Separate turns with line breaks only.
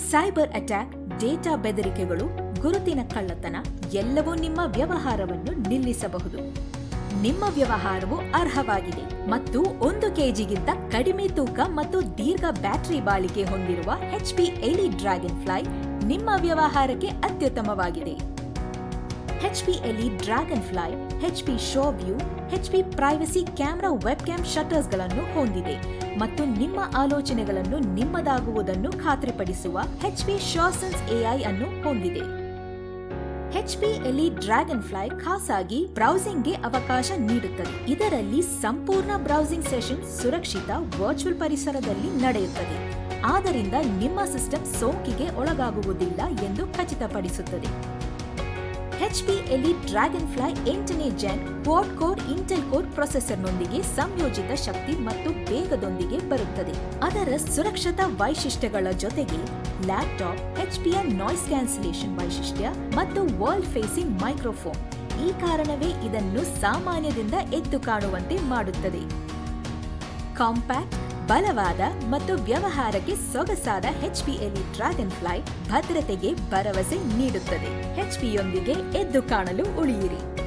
cyber attack data ಬೆದರಿಕೆಗಳು ಗುರುತಿನ ಕಳ್ಳತನ ಎಲ್ಲವೂ ನಿಮ್ಮ ವ್ಯವಹಾರವನ್ನು ನಿಲ್ಲಿಸಬಹುದು ನಿಮ್ಮ ವ್ಯವಹಾರವು ಅರ್ಹವಾಗಿದೆ ಮತ್ತು ಒಂದು ಕೆಜಿಗಿಂತ ಕಡಿಮೆ ತೂಕ ಮತ್ತು ದೀರ್ಘ ಬ್ಯಾಟರಿ ಬಾಳಿಕೆ ಹೊಂದಿರುವ ಎಚ್ಪಿ ಎಲಿ ಡ್ರ್ಯಾಗನ್ ಫ್ಲೈ ನಿಮ್ಮ ವ್ಯವಹಾರಕ್ಕೆ ಅತ್ಯುತ್ತಮವಾಗಿದೆ HP Elite dragonfly HP sure view HP privacy camera webcam ಶಟರ್ಸ್ಗಳನ್ನು ಹೊಂದಿದೆ ಮತ್ತು ನಿಮ್ಮ ಆಲೋಚನೆಗಳನ್ನು ನಿಮ್ಮದಾಗುವುದನ್ನು ಖಾತ್ರಿಪಡಿಸುವ ಎಚ್ಪಿ ಶಾಸನ್ಸ್ ಎಐ ಅನ್ನು ಹೊಂದಿದೆ ಎಚ್ಪಿ ಎಲಿ ಡ್ರ್ಯಾಗನ್ ಫ್ಲೈ ಖಾಸಾಗಿ ಬ್ರೌಸಿಂಗ್ಗೆ ಅವಕಾಶ ನೀಡುತ್ತದೆ ಇದರಲ್ಲಿ ಸಂಪೂರ್ಣ ಬ್ರೌಸಿಂಗ್ ಸೆಷನ್ ಸುರಕ್ಷಿತ ವರ್ಚುವಲ್ ಪರಿಸರದಲ್ಲಿ ನಡೆಯುತ್ತದೆ ಆದ್ದರಿಂದ ನಿಮ್ಮ ಸಿಸ್ಟಮ್ ಸೋಂಕಿಗೆ ಒಳಗಾಗುವುದಿಲ್ಲ ಎಂದು ಖಚಿತಪಡಿಸುತ್ತದೆ ಎಚ್ಪಿ ಎಲಿ ಡ್ರ್ಯಾಗನ್ ಫ್ಲೈ ಎಂಟನೇ gen quad core Intel core ಪ್ರೊಸೆಸರ್ನೊಂದಿಗೆ ಸಂಯೋಜಿತ ಶಕ್ತಿ ಮತ್ತು ವೇಗದೊಂದಿಗೆ ಬರುತ್ತದೆ ಅದರ ಸುರಕ್ಷತಾ ವೈಶಿಷ್ಟ್ಯಗಳ ಜೊತೆಗೆ ಲ್ಯಾಪ್ಟಾಪ್ ಎಚ್ಪಿಯ ನಾಯ್ಸ್ ಕ್ಯಾನ್ಸಲೇಷನ್ ವೈಶಿಷ್ಟ್ಯ ಮತ್ತು ವರ್ಲ್ಡ್ ಫೇಸಿಂಗ್ ಮೈಕ್ರೋಫೋನ್ ಈ ಕಾರಣವೇ ಇದನ್ನು ಸಾಮಾನ್ಯದಿಂದ ಎದ್ದು ಕಾಣುವಂತೆ ಮಾಡುತ್ತದೆ ಕಾಂಪ್ಯಾಕ್ಟ್ ಬಲವಾದ ಮತ್ತು ವ್ಯವಹಾರಕ್ಕೆ ಸೊಗಸಾದ ಎಚ್ಪಿಎಲಿ ಡ್ರ್ಯಾಗನ್ ಫ್ಲೈ ಭದ್ರತೆಗೆ ಭರವಸೆ ನೀಡುತ್ತದೆ ಎಚ್ಪಿಯೊಂದಿಗೆ ಎದ್ದು ಕಾಣಲು ಉಳಿಯಿರಿ